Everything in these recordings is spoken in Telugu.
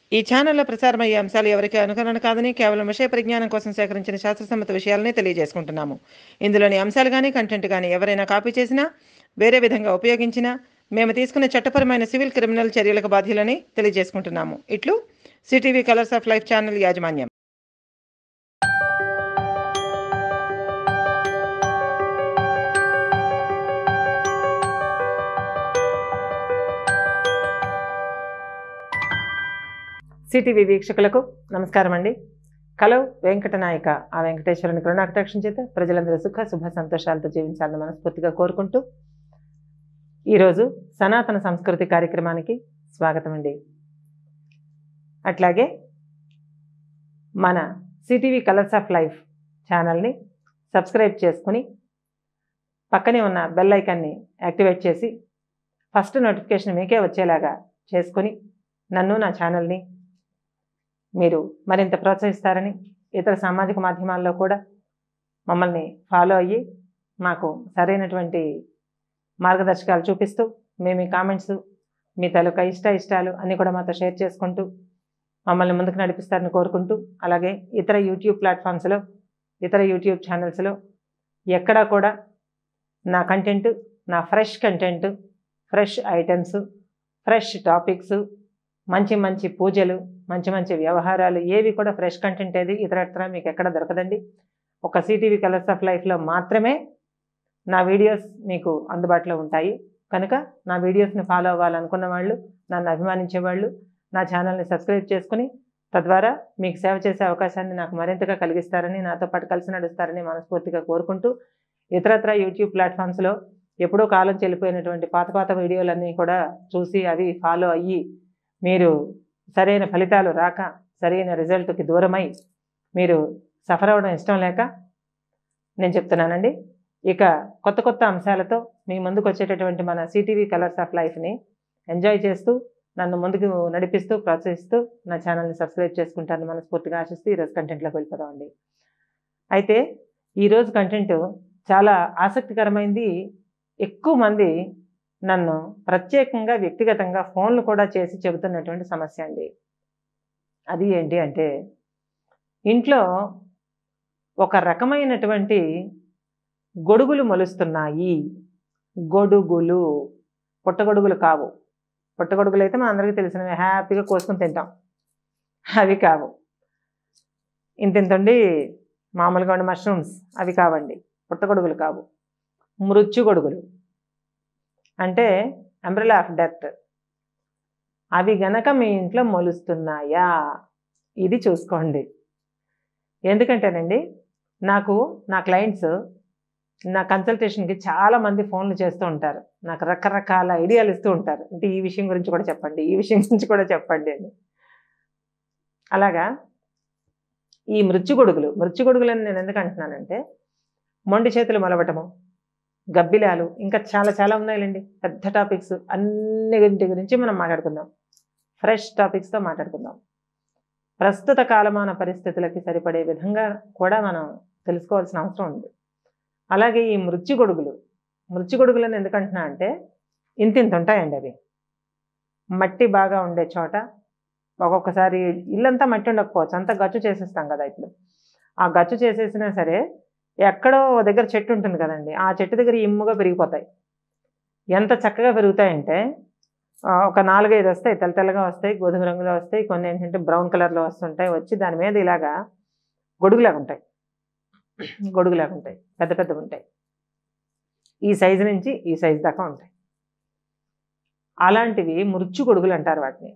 ఈ ఛానల్లో ప్రసారమయ్యే అంశాలు ఎవరికి అనుకరణ కాదని కేవలం విషయ పరిజ్ఞానం కోసం సేకరించిన శాస్త్రసమ్మత విషయాలనే తెలియజేసుకుంటున్నాము ఇందులోని అంశాలు కానీ కంటెంట్ కానీ ఎవరైనా కాపీ చేసినా వేరే విధంగా ఉపయోగించినా మేము తీసుకునే చట్టపరమైన సివిల్ క్రిమినల్ చర్యలకు బాధ్యులని తెలియజేసుకుంటున్నాము ఇట్లు CTV colours of life channel యాజమాన్యం సిటీవీ వీక్షకులకు నమస్కారం అండి కలో వెంకటనాయక ఆ వెంకటేశ్వరుని కరుణాకటాక్షం చేత ప్రజలందరూ సుఖ శుభ సంతోషాలతో జీవించాలని మనస్ఫూర్తిగా కోరుకుంటూ ఈరోజు సనాతన సంస్కృతి కార్యక్రమానికి స్వాగతం అండి అట్లాగే మన సిటీవీ కలర్స్ ఆఫ్ లైఫ్ ఛానల్ని సబ్స్క్రైబ్ చేసుకుని పక్కనే ఉన్న బెల్ ఐకాన్ని యాక్టివేట్ చేసి ఫస్ట్ నోటిఫికేషన్ మీకే వచ్చేలాగా చేసుకొని నన్ను నా ఛానల్ని మీరు మరింత ప్రోత్సహిస్తారని ఇతర సామాజిక మాధ్యమాల్లో కూడా మమ్మల్ని ఫాలో అయ్యి మాకు సరైనటువంటి మార్గదర్శకాలు చూపిస్తూ మీ మీ కామెంట్స్ మీ తాలూకా ఇష్ట ఇష్టాలు అన్నీ కూడా మాతో షేర్ చేసుకుంటూ మమ్మల్ని ముందుకు నడిపిస్తారని కోరుకుంటూ అలాగే ఇతర యూట్యూబ్ ప్లాట్ఫామ్స్లో ఇతర యూట్యూబ్ ఛానల్స్లో ఎక్కడా కూడా నా కంటెంట్ నా fresh content fresh items fresh topics మంచి మంచి పూజలు మంచి మంచి వ్యవహారాలు ఏవి కూడా ఫ్రెష్ కంటెంట్ ఏది ఇతరత్ర మీకు ఎక్కడ దొరకదండి ఒక సిటీవీ కలర్స్ ఆఫ్ లైఫ్లో మాత్రమే నా వీడియోస్ మీకు అందుబాటులో ఉంటాయి కనుక నా వీడియోస్ని ఫాలో అవ్వాలనుకున్న వాళ్ళు నన్ను అభిమానించే వాళ్ళు నా ఛానల్ని సబ్స్క్రైబ్ చేసుకుని తద్వారా మీకు సేవ చేసే అవకాశాన్ని నాకు మరింతగా కలిగిస్తారని నాతో పాటు కలిసి నడుస్తారని మనస్ఫూర్తిగా కోరుకుంటూ ఇతరత్ర యూట్యూబ్ ప్లాట్ఫామ్స్లో ఎప్పుడో కాలం చెల్లిపోయినటువంటి పాత పాత వీడియోలన్నీ కూడా చూసి అవి ఫాలో అయ్యి మీరు సరైన ఫలితాలు రాక సరైన రిజల్ట్కి దూరమై మీరు సఫర్ అవ్వడం ఇష్టం లేక నేను చెప్తున్నానండి ఇక కొత్త కొత్త అంశాలతో మీ ముందుకు వచ్చేటటువంటి మన సిటీవీ కలర్స్ ఆఫ్ లైఫ్ని ఎంజాయ్ చేస్తూ నన్ను ముందుకు నడిపిస్తూ ప్రోత్సహిస్తూ నా ఛానల్ని సబ్స్క్రైబ్ చేసుకుంటాను మనస్ఫూర్తిగా ఆశిస్తూ ఈరోజు కంటెంట్లోకి వెళ్ళిపోదామండి అయితే ఈరోజు కంటెంట్ చాలా ఆసక్తికరమైంది ఎక్కువ మంది నన్ను ప్రత్యేకంగా వ్యక్తిగతంగా ఫోన్లు కూడా చేసి చెబుతున్నటువంటి సమస్య అండి అది ఏంటి అంటే ఇంట్లో ఒక రకమైనటువంటి గొడుగులు మొలుస్తున్నాయి గొడుగులు పుట్టగొడుగులు కావు పుట్టగొడుగులు అయితే మన అందరికీ తెలిసినవి హ్యాపీగా కోసుకుని తింటాం అవి కావు ఇంతింతండి మామూలుగా ఉండే మష్రూమ్స్ అవి కావండి పుట్టగొడుగులు కావు మృత్యు గొడుగులు అంటే అంబ్రెలా ఆఫ్ డెత్ అవి గనక మీ ఇంట్లో మొలుస్తున్నాయా ఇది చూసుకోండి ఎందుకంటేనండి నాకు నా క్లయింట్స్ నా కన్సల్టేషన్కి చాలా మంది ఫోన్లు చేస్తూ ఉంటారు నాకు రకరకాల ఐడియాలు ఇస్తూ ఉంటారు అంటే ఈ విషయం గురించి కూడా చెప్పండి ఈ విషయం గురించి కూడా చెప్పండి అని అలాగా ఈ మృత్యుగొడుగులు మృత్యుగొడుగులు అని నేను ఎందుకు అంటున్నానంటే మొండి చేతులు మొలవటము గబ్బిలాలు ఇంకా చాలా చాలా ఉన్నాయిలేండి పెద్ద టాపిక్స్ అన్నింటి గురించి మనం మాట్లాడుకుందాం ఫ్రెష్ టాపిక్స్తో మాట్లాడుకుందాం ప్రస్తుత కాలమాన పరిస్థితులకి సరిపడే విధంగా కూడా మనం తెలుసుకోవాల్సిన అవసరం ఉంది అలాగే ఈ మృత్యుగొడుగులు మృత్యుగొడుగులను ఎందుకంటున్నా అంటే ఇంతింత ఉంటాయండి అవి మట్టి బాగా ఉండే చోట ఒక్కొక్కసారి ఇల్లంతా మట్టి ఉండకపోవచ్చు అంతా గచ్చు చేసేస్తాం కదా ఇప్పుడు ఆ గచ్చు చేసేసినా సరే ఎక్కడో ఓ దగ్గర చెట్టు ఉంటుంది కదండి ఆ చెట్టు దగ్గర ఇమ్ముగా పెరిగిపోతాయి ఎంత చక్కగా పెరుగుతాయంటే ఆ, ఒక నాలుగైదు వస్తాయి తెల్ల తెల్లగా వస్తాయి గోధుమ రంగులో వస్తాయి కొన్ని ఏంటంటే బ్రౌన్ కలర్లో వస్తుంటాయి వచ్చి దాని మీద ఇలాగా గొడుగులాగా ఉంటాయి గొడుగులాగా ఉంటాయి పెద్ద పెద్దగా ఉంటాయి ఈ సైజు నుంచి ఈ సైజు దాకా ఉంటాయి అలాంటివి మృత్యు గొడుగులు అంటారు వాటిని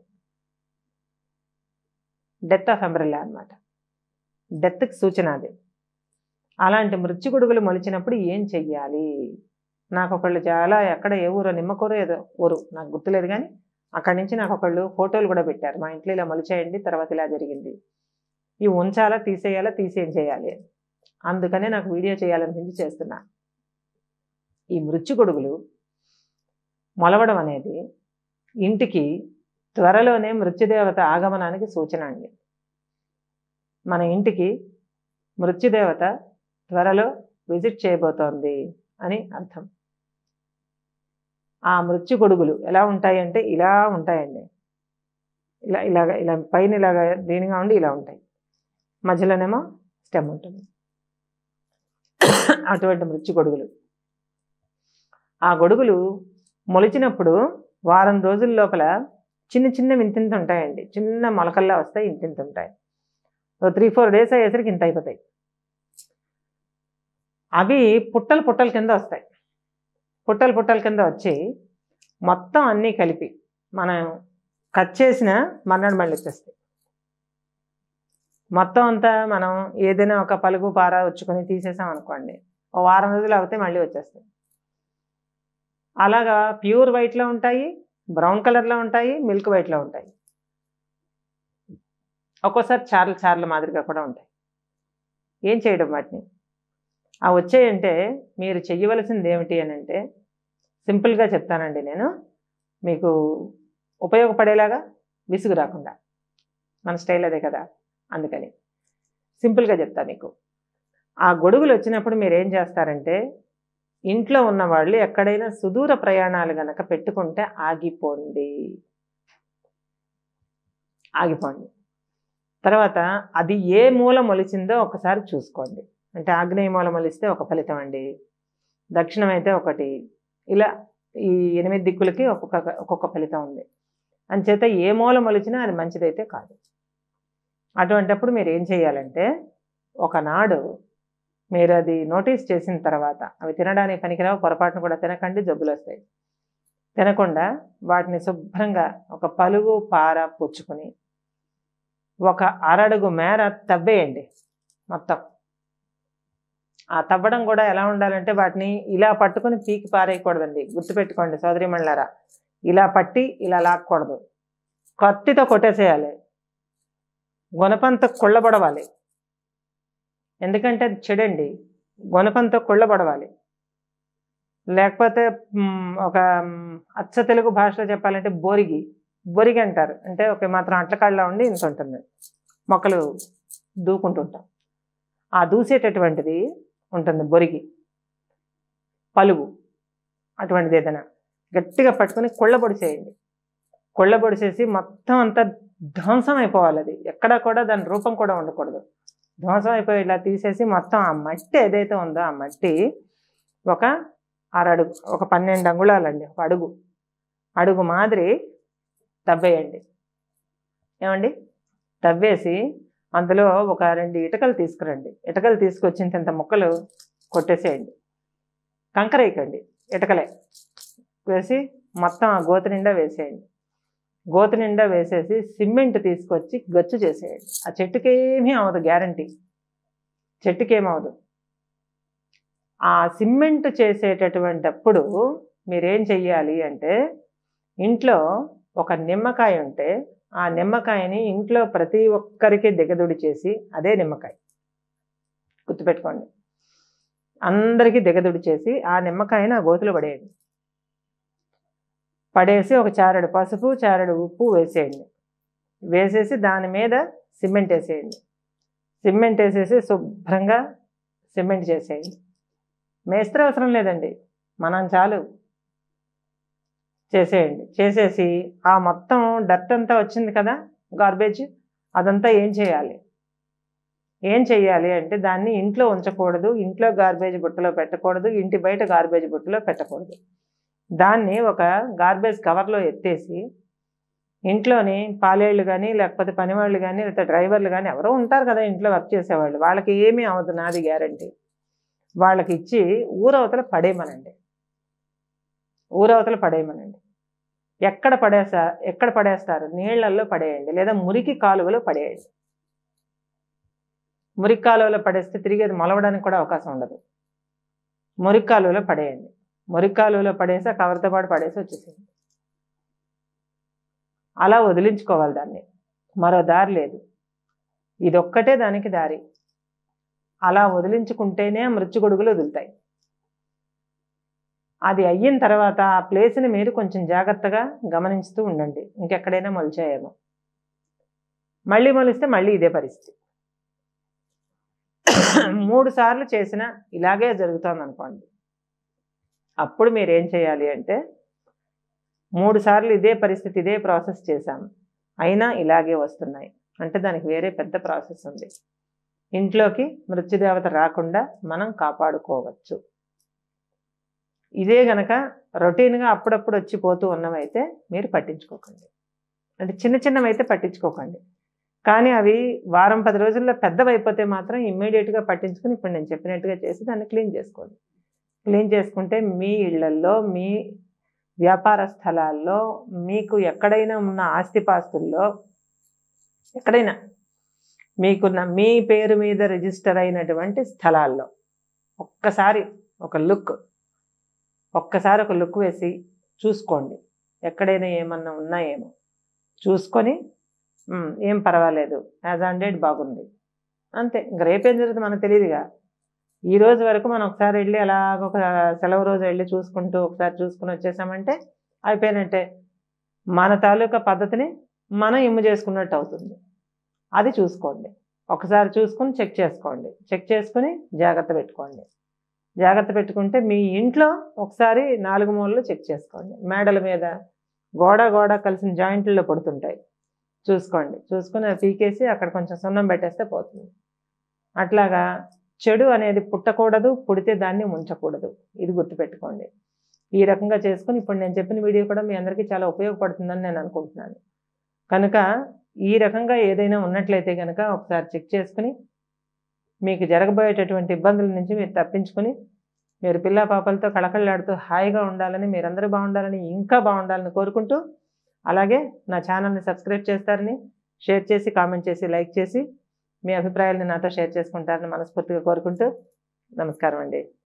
డెత్ ఆఫ్ అంబ్రెల్లా అనమాట డెత్కి సూచన అది అలాంటి మృత్యు గొడుగులు మొలిచినప్పుడు ఏం చెయ్యాలి నాకు ఒకళ్ళు చాలా ఎక్కడ ఏ ఊరో నిమ్మకూరు ఏదో ఊరు నాకు గుర్తులేదు కానీ అక్కడి నుంచి నాకు ఒకళ్ళు ఫోటోలు కూడా పెట్టారు మా ఇంట్లో ఇలా మొలిచేయండి తర్వాత ఇలా జరిగింది ఇవి ఉంచాలా తీసేయాలా తీసేం చేయాలి అని. అందుకనే నాకు వీడియో చేయాలనిపించి చేస్తున్నా ఈ మృత్యు గొడుగులు మొలవడం అనేది ఇంటికి త్వరలోనే మృత్యుదేవత ఆగమనానికి సూచన అండి మన ఇంటికి మృత్యుదేవత త్వరలో విజిట్ చేయబోతోంది అని అర్థం ఆ మృత్యు గొడుగులు ఎలా ఉంటాయంటే ఇలా ఉంటాయండి ఇలా ఇలాగ ఇలా పైన ఇలాగ దీనిగా ఉండి ఇలా ఉంటాయి మధ్యలోనేమో స్టెమ్ ఉంటుంది అటువంటి మృత్యు గొడుగులు ఆ గొడుగులు మొలిచినప్పుడు వారం రోజుల లోపల చిన్న చిన్న వింతింత ఉంటాయండి చిన్న మొలకల్లా వస్తాయి ఇంతింత ఉంటాయి ఓ త్రీ ఫోర్ డేస్ అయ్యేసరికి ఇంత అయిపోతాయి అవి పుట్టలు పుట్టల కింద వస్తాయి పుట్టలు పుట్టల కింద వచ్చి మొత్తం అన్నీ కలిపి మనం కట్ చేసిన మర్నాడు మళ్ళీ వచ్చేస్తాయి మొత్తం అంతా మనం ఏదైనా ఒక పలుగు పార వచ్చుకొని తీసేసాం అనుకోండి ఓ వారం రోజులు అవుతే మళ్ళీ వచ్చేస్తాయి అలాగా ప్యూర్ వైట్లో ఉంటాయి బ్రౌన్ కలర్లో ఉంటాయి మిల్క్ వైట్లో ఉంటాయి ఒక్కోసారి చార్లు చార్ల మాదిరిగా కూడా ఉంటాయి ఏం చేయడం వాటిని ఆ వచ్చాయంటే మీరు చెయ్యవలసింది ఏమిటి అని అంటే సింపుల్గా చెప్తానండి నేను మీకు ఉపయోగపడేలాగా విసుగు రాకుండా మన స్టైల్ అదే కదా అందుకని సింపుల్గా చెప్తా మీకు ఆ గొడుగులు వచ్చినప్పుడు మీరు ఏం చేస్తారంటే ఇంట్లో ఉన్న వాళ్ళు ఎక్కడైనా సుదూర ప్రయాణాలు గనక పెట్టుకుంటే ఆగిపోండి ఆగిపోండి తర్వాత అది ఏ మూల మొలిచిందో ఒకసారి చూసుకోండి అంటే ఆగ్నేయ మూల మొలిస్తే ఒక ఫలితం అండి దక్షిణం అయితే ఒకటి ఇలా ఈ ఎనిమిది దిక్కులకి ఒక్కొక్క ఒక్కొక్క ఫలితం ఉంది అంచేత ఏ మూల మొలిచినా అది మంచిదైతే కాదు అటువంటప్పుడు మీరు ఏం చేయాలంటే ఒకనాడు మీరు అది నోటీస్ చేసిన తర్వాత అవి తినడానికి పనికిరావు పొరపాటును కూడా తినకండి జబ్బులు వస్తాయి తినకుండా వాటిని శుభ్రంగా ఒక పలుగు పార పుచ్చుకొని ఒక అరడుగు మేర తవ్వేయండి మొత్తం ఆ తవ్వడం కూడా ఎలా ఉండాలంటే వాటిని ఇలా పట్టుకొని పీకి పారేయకూడదండి గుర్తుపెట్టుకోండి సోదరి మండలారా ఇలా పట్టి ఇలా లాక్కూడదు కత్తితో కొట్టేసేయాలి గుణపంతో కుళ్ళబడవాలి ఎందుకంటే అది చెడండి గుణపంతో కుళ్ళబడవాలి లేకపోతే మ్, ఒక మ్, అచ్చ తెలుగు భాషలో చెప్పాలంటే బోరిగి బొరిగి అంటారు అంటే ఒక మాత్రం అట్లకాళ్ళ ఉండి ఇంత ఉంటుంది మొక్కలు దూకుంటుంటాం ఆ దూసేటటువంటిది ఉంటుంది బొరిగి పలుగు అటువంటిది ఏదైనా గట్టిగా పట్టుకొని కొళ్ళబొడి చేయండి కొళ్ళబొడి చేసి మొత్తం అంతా ధ్వంసం అయిపోవాలి అది ఎక్కడా కూడా దాని రూపం కూడా ఉండకూడదు ధ్వంసం అయిపోయి ఇలా తీసేసి మొత్తం ఆ మట్టి ఏదైతే ఉందో ఆ మట్టి ఒక అరడుగు ఒక పన్నెండు అంగుళాలండి ఒక అడుగు అడుగు మాదిరి తవ్వేయండి ఏమండి తవ్వేసి అందులో ఒక రెండు ఇటుకలు తీసుకురండి ఇటుకలు తీసుకొచ్చిన ఇంత ముక్కలు కొట్టేసేయండి కంకర వేయకండి ఇటుకలే వేసి మొత్తం ఆ గోతి నిండా వేసేయండి గోతి నిండా వేసేసి సిమెంట్ తీసుకొచ్చి గచ్చు చేసేయండి ఆ చెట్టుకి ఏమీ అవ్వదు గ్యారంటీ చెట్టుకి ఏమవదు ఆ సిమెంట్ చేసేటటువంటప్పుడు మీరేం చెయ్యాలి అంటే ఇంట్లో ఒక నిమ్మకాయ ఉంటే ఆ నిమ్మకాయని ఇంట్లో ప్రతి ఒక్కరికి దిగదుడి చేసి అదే నిమ్మకాయ గుర్తుపెట్టుకోండి అందరికీ దిగదుడి చేసి ఆ నిమ్మకాయని ఆ గోతులో పడేయండి పడేసి ఒక చారెడు పసుపు చారెడు ఉప్పు వేసేయండి వేసేసి దాని మీద సిమెంట్ వేసేయండి సిమెంట్ వేసేసి శుభ్రంగా సిమెంట్ చేసేయండి మేస్త్రి అవసరం లేదండి మనం చాలు చేసేయండి చేసేసి ఆ మొత్తం డర్ట్ అంతా వచ్చింది కదా గార్బేజ్ అదంతా ఏం చేయాలి ఏం చెయ్యాలి అంటే దాన్ని ఇంట్లో ఉంచకూడదు ఇంట్లో గార్బేజ్ బుట్టలో పెట్టకూడదు ఇంటి బయట గార్బేజ్ బుట్టలో పెట్టకూడదు దాన్ని ఒక గార్బేజ్ కవర్లో ఎత్తేసి ఇంట్లోని పాలేళ్ళు కానీ లేకపోతే పనివాళ్ళు కానీ లేకపోతే డ్రైవర్లు కానీ ఎవరో ఉంటారు కదా ఇంట్లో వర్క్ చేసేవాళ్ళు వాళ్ళకి ఏమీ అవ్వదు నాది గ్యారంటీ వాళ్ళకి ఇచ్చి ఊరవతల పడేయమనండి ఊరవతల పడేయమనండి ఎక్కడ పడేసా ఎక్కడ పడేస్తారు నీళ్ళల్లో పడేయండి లేదా మురికి కాలువలో పడేయండి మురికి కాలువలో పడేస్తే తిరిగి అది మొలవడానికి కూడా అవకాశం ఉండదు మురికి కాలువలో పడేయండి మురికి కాలువలో పడేసి ఆ కవర్తో పాటు పడేసి వచ్చేసేయండి అలా వదిలించుకోవాలి దాన్ని మరో దారి లేదు ఇదొక్కటే దానికి దారి అలా వదిలించుకుంటేనే ఆ మృత్యుగొడుగులు వదులుతాయి అది అయిన తర్వాత ఆ ప్లేస్ని మీరు కొంచెం జాగ్రత్తగా గమనించుతూ ఉండండి ఇంకెక్కడైనా మొలిచాయేమో మళ్ళీ మొలిస్తే మళ్ళీ ఇదే పరిస్థితి మూడు సార్లు చేసినా ఇలాగే జరుగుతుంది అనుకోండి అప్పుడు మీరు ఏం చేయాలి అంటే మూడు సార్లు ఇదే పరిస్థితి ఇదే ప్రాసెస్ చేశాము అయినా ఇలాగే వస్తున్నాయి అంటే దానికి వేరే పెద్ద ప్రాసెస్ ఉంది ఇంట్లోకి మృత్యుదేవత రాకుండా మనం కాపాడుకోవచ్చు ఇదే గనక రొటీన్గా అప్పుడప్పుడు వచ్చి పోతూ ఉన్నవైతే మీరు పట్టించుకోకండి అంటే చిన్న చిన్నవైతే పట్టించుకోకండి కానీ అవి వారం పది రోజుల్లో పెద్దవైపోతే మాత్రం ఇమ్మీడియట్గా పట్టించుకుని ఇప్పుడు నేను చెప్పినట్టుగా చేసి దాన్ని క్లీన్ చేసుకోండి క్లీన్ చేసుకుంటే మీ ఇళ్లల్లో మీ వ్యాపార స్థలాల్లో మీకు ఎక్కడైనా ఉన్న ఆస్తిపాస్తుల్లో ఎక్కడైనా మీకున్న మీ పేరు మీద రిజిస్టర్ అయినటువంటి స్థలాల్లో ఒక్కసారి ఒక లుక్ ఒక్కసారి ఒక లుక్ వేసి చూసుకోండి ఎక్కడైనా ఏమన్నా ఉన్నాయేమో చూసుకొని "ఉమ్, ఏం పర్వాలేదు యాజ్ ఆన్ డేట్ బాగుంది అంతే ఇంక రేపేం జరుగుతుంది మనకు తెలియదుగా ఈ రోజు వరకు మనం ఒకసారి వెళ్ళి అలాగ ఒక సెలవు రోజు వెళ్ళి చూసుకుంటూ ఒకసారి చూసుకుని వచ్చేసామంటే అయిపోయినట్టే మన తాలూకా పద్ధతిని మనం ఇమ్ము చేసుకున్నట్టు అవుతుంది అది చూసుకోండి ఒకసారి చూసుకుని చెక్ చేసుకోండి చెక్ చేసుకుని జాగ్రత్త పెట్టుకోండి జాగ్రత్త పెట్టుకుంటే మీ ఇంట్లో ఒకసారి నాలుగు మూలలు చెక్ చేసుకోండి మేడల మీద గోడ గోడ కలిసిన జాయింట్లలో పడుతుంటాయి చూసుకోండి చూసుకుని అది పీకేసి అక్కడ కొంచెం సున్నం పెట్టేస్తే పోతుంది అట్లాగా చెడు అనేది పుట్టకూడదు పుడితే దాన్ని ఉంచకూడదు ఇది గుర్తుపెట్టుకోండి ఈ రకంగా చేసుకుని ఇప్పుడు నేను చెప్పిన వీడియో కూడా మీ అందరికీ చాలా ఉపయోగపడుతుందని నేను అనుకుంటున్నాను కనుక ఈ రకంగా ఏదైనా ఉన్నట్లయితే కనుక ఒకసారి చెక్ చేసుకుని మీకు జరగబోయేటటువంటి ఇబ్బందుల నుంచి మీరు తప్పించుకుని మీరు పిల్ల పాపలతో కళకళలాడుతూ హాయిగా ఉండాలని మీరందరూ బాగుండాలని ఇంకా బాగుండాలని కోరుకుంటూ అలాగే నా ఛానల్ని సబ్స్క్రైబ్ చేస్తారని షేర్ చేసి కామెంట్ చేసి లైక్ చేసి మీ అభిప్రాయాలను నాతో షేర్ చేసుకుంటారని మనస్ఫూర్తిగా కోరుకుంటూ నమస్కారం అండి